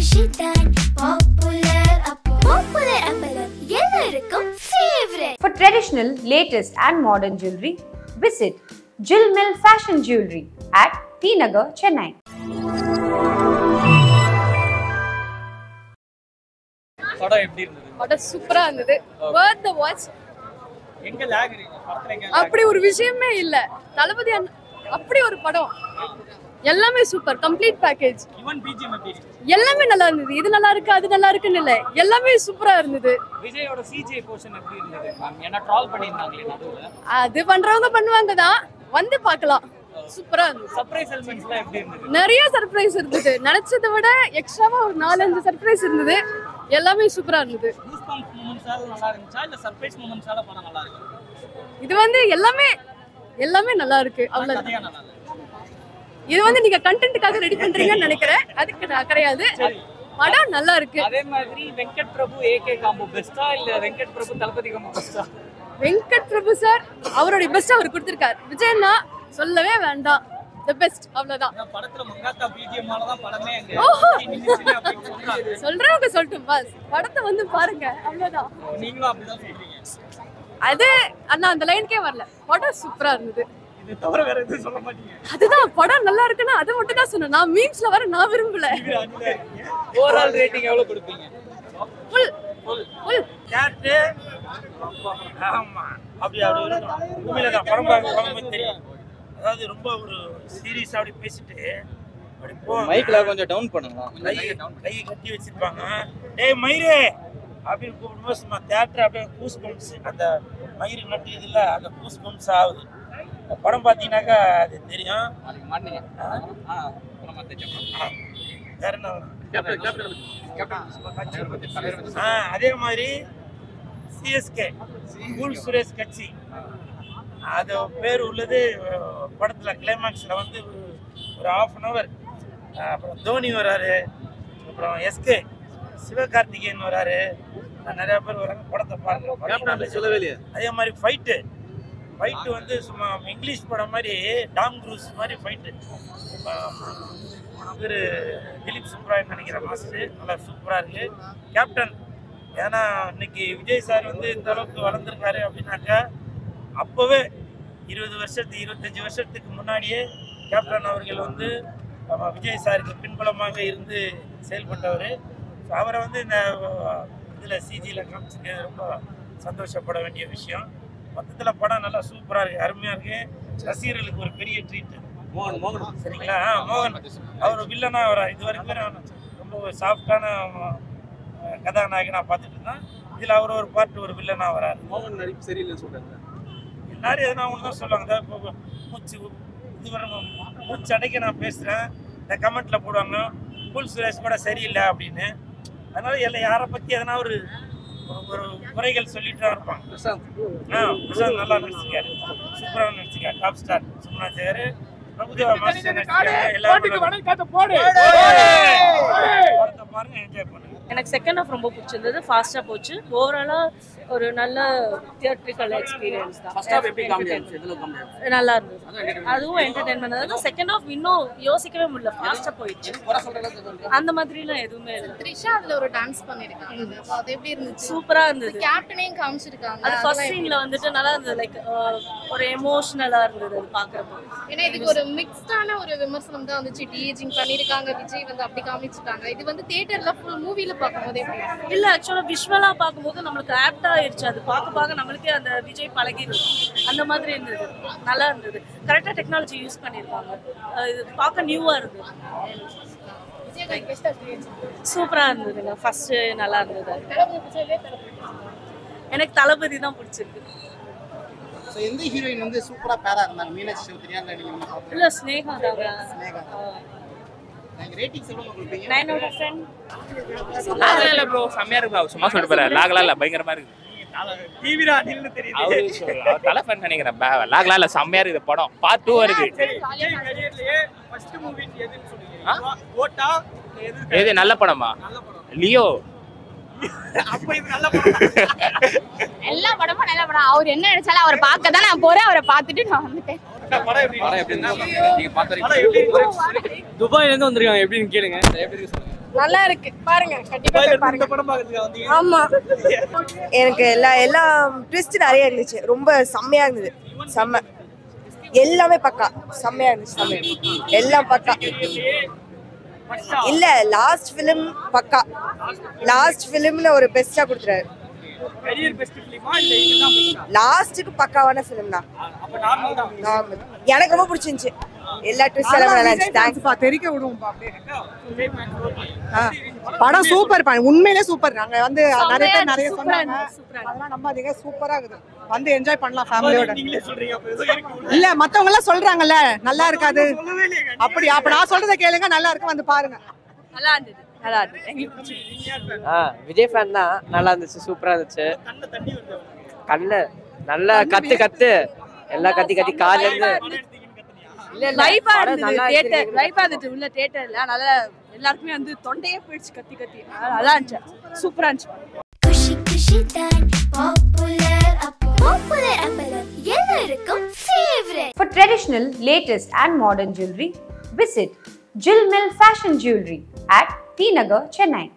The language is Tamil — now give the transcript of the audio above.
குஷிதான் பாப்புலர் அப்போ பாப்புலர் அப்பளம் எல்லாருக்கும் favourite For traditional, latest, and modern jewelry, visit Jill Mill Fashion Jewelry at T Nagar, Chennai. படம் எப்படி இருந்தது படம் சூப்பரா இருந்தது வேர்த் த வாட்ச் எங்க லேக் இருக்கு படத்துல எங்க அப்படி ஒரு விஷயமே இல்ல தளபதி அண்ணா- அப்படி ஒரு படம் எல்லாமே super complete package Yuvan BGM எப்படி இருக்கு எல்லாமே நல்லா இருந்தது இது நல்லா இருக்கு அது நல்லா இருக்குன்னு இல்ல எல்லாமே சூப்பரா இருந்தது விஜயோட சிஜிஐ போர்ஷன் எப்படி இருந்தது மேம் ஏன்னா ட்ரால் பண்ணியிருந்தாங்களே நடுவுல அது பண்றவங்க பண்ணுவாங்க தான் வந்து பார்க்கலாம் சூப்பரா இருந்தது சர்ப்ரைஸ் எலிமெண்ட்ஸ்லாம் எப்படி இருந்தது நிறைய சர்ப்ரைஸ் இருந்தது நினைச்சதை விட எக்ஸ்ட்ராவா ஒரு நாலஞ்சு சர்ப்ரைஸ் இருந்தது எல்லாமே சூப்பரா இருந்தது கூஸ் பம்ப் மூமெண்ட்ஸால நல்லா இருந்துச்சா இல்ல சர்ப்ரைஸ் மூமெண்ட்ஸால படம் நல்லா இருக்கு இது வந்து எல்லாமே எல்லாமே நல்லா இருக்கு அவ்வளவுதான் கதையா நல்லா இருக்கு இது வந்து நீங்க கண்டென்ட்டுக்காக ரெடி பண்றீங்கன்னு நினைக்கிறேன் அதுக்கு நான் கிடையாது படம் நல்லா இருக்கு அதே மாதிரி வெங்கட் பிரபு ஏகே காம்போ பெஸ்டா இல்ல வெங்கட் பிரபு தளபதி காம்போ பெஸ்டா வெங்கட் பிரபு சார் அவருடைய பெஸ்ட் அவர் கொடுத்திருக்காரு விஜயண்ணா சொல்லவே வேண்டாம் தி பெஸ்ட் அவ்வளவுதான் படத்துல மங்காத்தா பிஜிஎம்மால தான் படமே அங்க ஓஹோ. நின்னுச்சுன்னு அப்படின்னு சொல்றாங்க சொல்றவங்க சொல்லட்டும் பாஸ் படத்தை வந்து பாருங்க அவ்வளவுதான் நீங்களும் அப்படிதான் சொல்றீங்க அது அண்ணா அந்த லைனுக்கே வரல படம் சூப்பரா இருந்தது இது தவிர வேற எதுவும் சொல்ல மாட்டீங்க அதுதான் படம் நல்லா இருக்குன்னா அதை மட்டும் தான் சொன்னேன் நான் மீம்ஸ்ல வர நான் விரும்பல ஓவரால் ரேட்டிங் எவ்வளவு கொடுப்பீங்க ஃபுல் ஃபுல் கேட்டு ஆமா அப்படி அப்படி இருக்கும் உண்மையில தான் படம் பார்க்க படம் தெரியும் அதாவது ரொம்ப ஒரு சீரியஸ் அப்படி பேசிட்டு அப்படி போ மைக்ல கொஞ்சம் டவுன் பண்ணுங்களா கை கை கட்டி வச்சிருப்பாங்க டேய் மயிரே அப்படின்னு கூப்பிடும்போது சும்மா தேட்டர் அப்படியே கூஸ் பம்ப்ஸ் அந்த மயிறு நட்டு இதுல அந்த கூஸ் பம்ப்ஸ் ஆகுது இந்த படம் பார்த்தீங்கன்னாக்கா அது தெரியும் நாளைக்கு மாட்டீங்க ஆ? ஆ அப்புறமா தைச்சோம் ஆ. வேற என்ன வேணும்? கேப்டன் கேப்டன் ஆ, அதே மாதிரி சிஎஸ்கே கூல் சுரேஷ் கட்சி அது பேர் உள்ளது அஹ், படத்துல கிளைமாக்ஸ்ல வந்து ஒரு ஒரு ஹாஃப் அன் அவர் அப்புறம் தோனி வராரு அப்புறம் எஸ்கே சிவகார்த்திகேயன் வராரு நிறைய பேர் வராங்க படத்தை பாருங்க படம் நல்லா சொல்லவே இல்லையா அதே மாதிரி ஃபைட்டு ஃபைட்டு வந்து சும்மா இங்கிலீஷ் படம் மாதிரி டாம் க்ரூஸ் மாதிரி ஃபைட்டு இவர் திலீப் சுப்ராயன் நினைக்கிற மாஸ்டர் நல்லா சூப்பராக இருக்கு கேப்டன் ஏன்னா இன்னைக்கு விஜய் சார் வந்து இந்த அளவுக்கு வளர்ந்துருக்காரு அப்படின்னாக்கா அப்போவே இருபது வருஷத்துக்கு இருபத்தஞ்சி வருஷத்துக்கு முன்னாடியே கேப்டன் அவர்கள் வந்து நம்ம விஜய் சாருக்கு பின்புலமாக இருந்து செயல்பட்டவர் ஸோ அவரை வந்து இந்த இதில் சிஜியில் காமிச்சிருக்கிறது ரொம்ப சந்தோஷப்பட வேண்டிய விஷயம் மொத்தத்தில் படம் நல்லா சூப்பராக இருக்குது அருமையாக இருக்குது ரசிகர்களுக்கு ஒரு பெரிய ட்ரீட் மோகன் மோகன் சரிங்களா ஆ, மோகன் அவர் வில்லனா வரார் இது வரைக்கும் நான் ரொம்ப ஒரு சாஃப்டான கதாநாயகனாக பார்த்துட்டு இருந்தேன் இதில் அவர் ஒரு பார்ட் ஒரு வில்லனா வராரு மோகன் நடிப்பு சரியில்லைன்னு சொல்றாங்க எல்லாரும் எதனா ஒன்று தான் சொல்லுவாங்க அதான் இப்போ மூச்சு இது வர மூச்சு அடைக்க நான் பேசுகிறேன் இந்த கமெண்ட்டில் போடுவாங்க கூல் சுரேஷ் கூட சரியில்லை அப்படின்னு அதனால எல்லாம் யாரை பற்றி எதனா ஒரு ஒரு- ஒரு குறைகள் சொல்லிட்டு தான் இருப்பாங்க பிரசாந்த் ஆ பிரசாந்த் நல்லா நடிச்சிருக்காரு சூப்பராக நடிச்சிருக்காரு டாப் ஸ்டார் சும்மா சேரு பிரபுதேவா மாஸ்டர் நடிச்சிருக்காங்க எல்லாரும் படத்தை பாருங்க என்ஜாய் பண்ணுங்க எனக்கு செகண்ட் ஹாஃப் ரொம்ப பிடிச்சிருந்தது ஃபாஸ்ட்டாக போச்சு ஓவராலாக ஒரு நல்ல தியேட்ரிக்கல் எக்ஸ்பீரியன்ஸ் தான் ஃபர்ஸ்ட் ஹாஃப் எப்படி காமெடி இருந்துச்சு எதுல காமெடி நல்லா இருந்தது அதுவும் என்டர்டைன்மெண்ட் அதாவது செகண்ட் ஹாஃப் இன்னும் யோசிக்கவே முடியல ஃபாஸ்ட்டாக போயிடுச்சு குறை சொல்ற அளவுக்கு எதுவும் இல்லையா? அந்த மாதிரிலாம் எதுவுமே இல்லை த்ரிஷா அதுல ஒரு டான்ஸ் பண்ணிருக்காங்க அப்ப அது எப்படி இருந்துச்சு சூப்பராக இருந்தது கேப்டனையும் காமிச்சிருக்காங்க அது ஃபர்ஸ்ட் சீன்ல வந்துட்டு நல்லா இருந்தது லைக் ஒரு எமோஷ்னலாக இருந்தது அது பார்க்குறப்போ ஏன்னா இதுக்கு ஒரு மிக்ஸ்டான ஒரு விமர்சனம் தான் வந்துச்சு டீஜிங் பண்ணிருக்காங்க விஜய் வந்து அப்படி காமிச்சிட்டாங்க இது வந்து தியேட்டர்ல ஃபுல் மூவில பார்க்கும்போது எப்படி இல்ல ஆக்சுவலா விஷுவலா பார்க்கும்போது நம்மளுக்கு ஆப்டா ஆயிருச்சு அது பார்க்க பார்க்க நம்மளுக்கே அந்த விஜய் பழகிடும் அந்த மாதிரி இருந்தது நல்லா இருந்தது கரெக்டா டெக்னாலஜி யூஸ் பண்ணிருக்காங்க அஹ் இது பார்க்க நியூவா இருந்தது விஜய் பெஸ்டா சூப்பரா இருந்ததுங்க ஃபர்ஸ்ட் நல்லா இருந்தது எனக்கு தளபதி தான் பிடிச்சிருக்கு ஸோ எந்த ஹீரோயின் வந்து சூப்பரா பேரா இருந்தாங்க மீனாட்சி சிவத்திரியா இல்லை நீங்க பார்ப்பீங்க இல்ல ஸ்னேகா தாங்க ஸ்னேகா நீங்க ரேட்டிங்ஸ் எவ்வளவு கொடுப்பீங்க நைன் அவுட் ஆஃப் டென் லாகலாம் இல்ல ப்ரோ செம்மையா இருக்கு bro. சும்மா சொல்லிட்டு போறேன் லாகலாம் இல்ல பயங்கரமா இருக்கு டிவிடா நின்னு தெரியுது அவரு சொல்- அவர் தலை ஃபேன் நினைக்கிறேன் பா- லாகலாம் இல்ல செம்மையா இருக்குது படம் பார்ட் டூ வருது சரி விஜய் கரியர்லயே ஃபர்ஸ்ட் மூவி எதுன்னு ஆ? சொல்லுவீங்க ஓட்டா எது எது நல்ல படமா நல்ல படம் லியோ அப்ப இது நல்ல படம் எல்லா படமும் நல்ல படம் அவர் என்ன நினைச்சாலும் அவரை பார்க்க தான் நான் போறேன் அவரை பார்த்துட்டு நான் வந்துட்டேன் படம் எப்படி படம் எப்படி இருந்துச்சு நீங்க பார்த்த படம் வரைக்கும் எப்படி துபாயில இருந்து வந்திருக்காங்க எப்படின்னு கேளுங்க எப்படி இருக்கு சொல்லுங்க நல்லா இருக்கு பாருங்க கண்டிப்பா போய் இந்த பாருங்க படம் பார்க்கறதுக்கு வந்தீங்க ஆமா எனக்கு எல்லா எல்லா ட்விஸ்ட் நிறைய இருந்துச்சு ரொம்ப செம்மையா இருந்தது செம்ம எல்லாமே பக்கா செம்மையா இருந்துச்சு செம்மையா எல்லாம் பக்கா இல்ல லாஸ்ட் ஃபிலிம் பக்கா லாஸ்ட் ஃபிலிம்ல ஒரு பெஸ்டா கொடுத்துறாரு கரியர் பெஸ்ட் ஃபிலிமா இல்ல இதுதான் பெஸ்டா லாஸ்ட்டுக்கு பக்காவான ஃபிலிம் தான் அப்ப நார்மல் தான் நார்மல் எனக்கு ரொம்ப பிடிச்சிருந்துச்சு எல்லா ட்விஸ்ட் எல்லாம் நல்லா இருந்துச்சு தேங்க்ஸ் தெரிக்க விடுவோம்ப்பா அப்படியே படம் சூப்பர் உண்மையிலே சூப்பர் நாங்க வந்து நிறைய பேர் நிறைய சொன்னாங்க அதெல்லாம் நம்பாதீங்க சூப்பரா இருக்குது வந்து என்ஜாய் பண்ணலாம் ஃபேமிலியோட நீங்களே சொல்றீங்க அப்ப ஏதோ இருக்கு இல்ல மத்தவங்க எல்லாம் சொல்றாங்கல்ல நல்லா இருக்காது அப்படி அப்ப நான் சொல்றத கேளுங்க நல்லா இருக்கு வந்து பாருங்க நல்லா இருந்தது நல்லா இருந்தது எங்களுக்கு பிடிச்சிருக்கு ஆ விஜய் ஃபேன் தான் நல்லா இருந்துச்சு சூப்பரா இருந்துச்சு கண்ணு நல்லா கத்து கத்து எல்லாம் கத்தி கத்தி கால்ல இருந்து இல்ல இல்ல லைஃபா படம் இருந்தது நல்லா தியேட்டர் இருக்கு. லைஃபா இருந்துச்சு உள்ள தியேட்டர்ல அதனால எல்லாருக்குமே வந்து தொண்டையே போயிடுச்சு கத்தி கத்தி அதனால நல்லா இருந்துச்சு சூப்பரா இருந்துச்சு குஷி குஷி தான் பாப்புலர் அப்போ பாப்புலர் அப்பளம் எல்லாருக்கும் favourite For traditional, latest, and modern jewelry, visit Jill Mill Fashion Jewelry at T Nagar, Chennai.